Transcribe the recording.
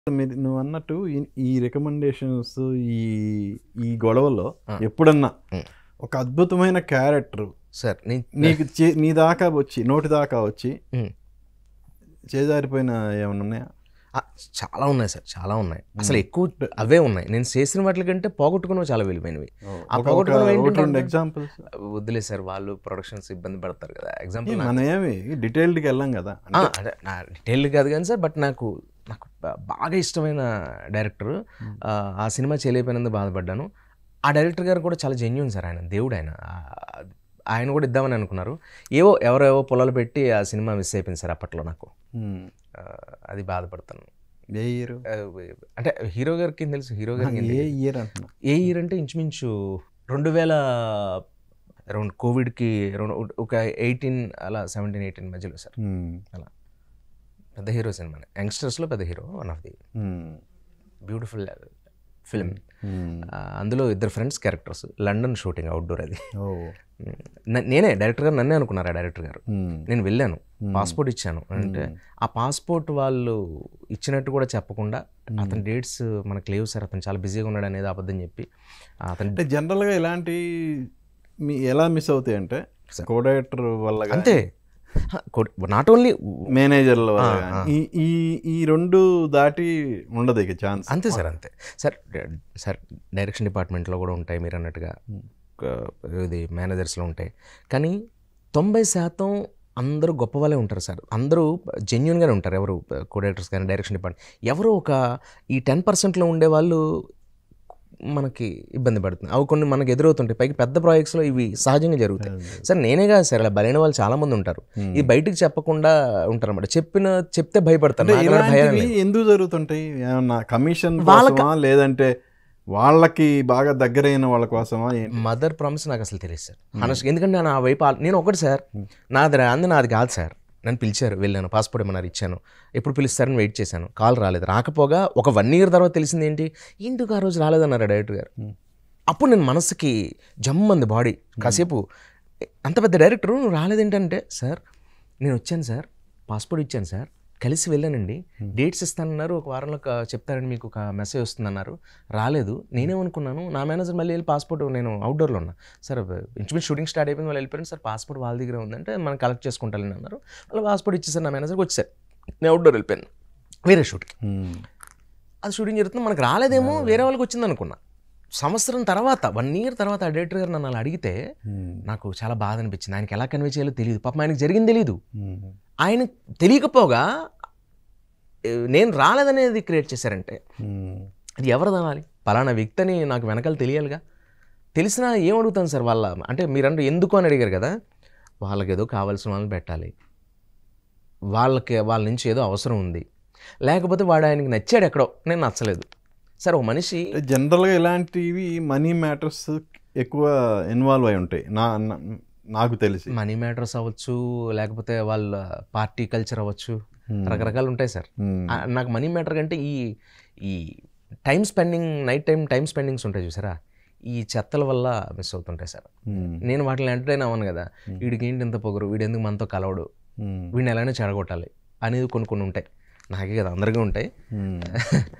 మీరు నువ్వు అన్నట్టు ఈ- ఈ రికమెండేషన్స్ ఈ ఈ గొడవలో ఆ. ఎప్పుడన్నా ఉం. ఒక అద్భుతమైన క్యారెక్టర్ సార్ నేను నీకు చే- నీ దాకా వచ్చి నోటి దాకా వచ్చి ఉం. చేజారిపోయిన ఏమన్నా ఉన్నాయా ఆ, చాలా ఉన్నాయి సార్ చాలా ఉన్నాయి అసలు ఎక్కువ అవే ఉన్నాయి నేను చేసిన వాటి కంటే పోగొట్టుకున్నవి చాలా వెళ్ళిపోయినవి ఆ ఒక- పోగొట్టుకున్నవి ఒక- ఏంటంటే ఒకటి రెండు అంటే- ఎగ్జాంపుల్స్ వద్దులే సార్ వాళ్ళు ప్రొడక్షన్స్ ఇబ్బంది పడతారు కదా ఎగ్జాంపుల్ మనం ఏమి డీటెయిల్డ్కి వెళ్ళాం కదా అంటే అంటే నా డీటెయిల్ కాదు కానీ సార్ బట్ నాకు నాకు బా- బాగా ఇష్టమైన డైరెక్టర్ ఆ సినిమా చేయలేకపోయినందుకు బాధపడ్డాను ఆ డైరెక్టర్ గారు కూడా చాలా జెన్యున్ సార్ ఆయన దేవుడు ఆయన ఆ, ఆయన కూడా ఇద్దామని అనుకున్నారు ఏవో ఎవరేవో పొలాలు పెట్టి ఆ సినిమా మిస్ అయిపోయింది సార్ అప్పట్లో నాకు ఉం. ఆ, అది బాధపడతాను ఏ ఇయర్ ఆ, అంటే హీరో గారికి తెలుసు హీరో గారికి ఏం ఏ తెలియదు. ఇయర్ అంటున్నా ఏ ఇయర్ అంటే ఇంచుమించు రెండు వేల అరౌండ్ కోవిడ్కి రెండు ఒక ఎయిటీన్ అలా సెవెంటీన్ ఎయిటీన్ మధ్యలో సార్ ఉం. పెద్ద హీరో సినిమా యంగ్స్టర్స్లో పెద్ద hero one of the um. Beautiful film um. అందులో ఇద్దరు friends characters London shooting outdoor అది ఓ న- నేనే డైరెక్టర్ గారు నన్నే అనుకున్నారు ఆ డైరెక్టర్ గారు ఉం. నేను వెళ్ళాను పాస్పోర్ట్ ఇచ్చాను అంటే ఆ పాస్పోర్ట్ వాళ్ళు ఇచ్చినట్టు కూడా చెప్పకుండా అతని డేట్స్ మనకు లేవు సార్ అతను చాలా బిజీగా ఉన్నాడు అనేది అబద్ధం చెప్పి అతను అంటే జనరల్గా ఇలాంటి మీ ఎలా మిస్ అవుతాయి అంటే కో డైరెక్టర్ వల్ల గానీ, అంతే నాట్ ఓన్లీ మేనేజర్ల వల్ల ఆ, గానీ, ఆ. ఈ ఈ ఈ రెండు దాటి ఉండదు ఇక ఛాన్స్ అంతే సార్ అంతే సార్ డ- సార్ డైరెక్షన్ డిపార్ట్మెంట్లో కూడా ఉంటాయి మీరు అన్నట్టుగా క- ఇది మేనేజర్స్లో ఉంటాయి కానీ తొంభై శాతం అందరూ గొప్ప వాళ్ళే ఉంటారు సార్ అందరూ జెన్యున్గానే ఉంటారు ఎవరు కోడైరెక్టర్స్ కానీ డైరెక్షన్ డిపార్ట్మెంట్ ఎవరో ఒక ఈ టెన్ పర్సెంట్లో ఉండే వాళ్ళు మనకి ఇబ్బంది పడుతుంది అవి కొన్ని మనకి ఎదురవుతుంటాయి పైకి పెద్ద ప్రాజెక్ట్స్లో ఇవి సహజంగా జరుగుతాయి సార్ నేనే కాదు సార్ ఇలా బలైన వాళ్ళు చాలా మంది ఉంటారు ఇది బయటికి చెప్పకుండా ఉంటారు అన్నమాట చెప్పిన చెప్తే భయపడతారు అంటే నాకు అలాంటి భయాలు ఇలాంటివి ఎందుకు జరుగుతుంటాయి ఏమన్నా కమిషన్ వాళ్ళకి- కోసమా లేదంటే వాళ్ళకి బాగా దగ్గరైన వాళ్ళ కోసమా ఏంటి మదర్ ప్రామిస్ నాకు అసలు తెలియదు సార్ హానెస్ట్ ఎందుకంటే నేను ఆ వైపు ఆల్- నేను ఒకటి సార్ నాది అంది నాది కాదు సార్ నన్ను పిలిచారు వెళ్ళాను పాస్పోర్ట్ ఏమన్నారు ఇచ్చాను ఎప్పుడు పిలుస్తారని వెయిట్ చేశాను కాల్ రాలేదు రాకపోగా ఒక వన్ ఇయర్ తర్వాత తెలిసింది ఏంటి ఎందుకు ఆ రోజు రాలేదన్నారు డైరెక్టర్ గారు అప్పుడు నేను మనసుకి జమ్మంది బాడీ కాసేపు అంత పెద్ద డైరెక్టర్ నువ్వు రాలేదేంటంటే సార్ నేను వచ్చాను సార్ పాస్పోర్ట్ ఇచ్చాను సార్ కలిసి వెళ్ళానండి డేట్స్ ఇస్తానన్నారు ఒక వారంలో ఒక చెప్తారని మీకు ఒక మెసేజ్ వస్తుందన్నారు రాలేదు నేనేమనుకున్నాను నా మేనేజర్ మళ్ళీ వెళ్ళి పాస్పోర్ట్ నేను అవుట్డోర్లో ఉన్నా సార్ ఇంచుమించు షూటింగ్ స్టార్ట్ అయిపోయింది వాళ్ళు వెళ్ళిపోయారు సార్ పాస్పోర్ట్ వాళ్ళ దగ్గర ఉందంటే మనం కలెక్ట్ చేసుకుంటానని అన్నారు వాళ్ళు పాస్పోర్ట్ ఇచ్చేసారు నా మేనేజర్కి వచ్చారు నేను అవుట్డోర్ వెళ్ళిపోయాను వేరే షూట్కి ఉమ్. అది షూటింగ్ జరుగుతుంది మనకు రాలేదేమో వేరే వాళ్ళకి వచ్చింది అనుకున్నా సంవత్సరం తర్వాత వన్ ఇయర్ తర్వాత ఆ డైరెక్టర్ గారు నన్ను అలా అడిగితే ఉమ్. నాకు చాలా బాధ అనిపించింది ఆయనకి ఎలా కన్వే చేయాలో తెలియదు పాపం ఆయనకి జరిగింది తెలియదు ఉమ్. ఆయన తెలియకపోగా ఏ, నేను రాలేదనేది క్రియేట్ చేశారంటే ఉమ్. అది ఎవరు అనాలి పలానా వ్యక్తి అని నాకు వెనకాల తెలియాలిగా తెలిసినా ఏం అడుగుతాను సార్ వాళ్ళ అంటే మీరంటే ఎందుకు అని అడిగారు కదా వాళ్ళకి ఏదో కావాల్సిన వాళ్ళని పెట్టాలి వాళ్ళకి వాళ్ళ నుంచి ఏదో అవసరం ఉంది లేకపోతే వాడు ఆయనకి నచ్చాడు ఎక్కడో నేను నచ్చలేదు సార్ ఒక మనిషి అంటే జనరల్గా ఇలాంటివి మనీ మ్యాటర్స్ ఎక్కువ ఇన్వాల్వ్ అయి ఉంటాయి నా నా- నాకు తెలిసి మనీ మ్యాటర్స్ అవ్వచ్చు లేకపోతే వాళ్ళ పార్టీ కల్చర్ అవ్వచ్చు Hmm. రకరకాలు ఉంటాయి సార్ ఉమ్. ఆ, నాకు మనీ మ్యాటర్ కంటే ఈ ఈ time spending night time time spendings ఉంటాయి చూసారా ఈ చెత్తల వల్ల మిస్ అవుతుంటాయి సార్ ఉమ్. నేను వాటిని ఎంటర్టైన్ అవ్వను కదా వీడికి ఏంటి ఎంత పొగరు వీడు ఎందుకు మనతో కలవడు ఉమ్. వీడిని ఎలానే చెడగొట్టాలి అనేది కొన్ని కొన్ని ఉంటాయి నాకే కదా అందరికీ ఉంటాయి ఉమ్.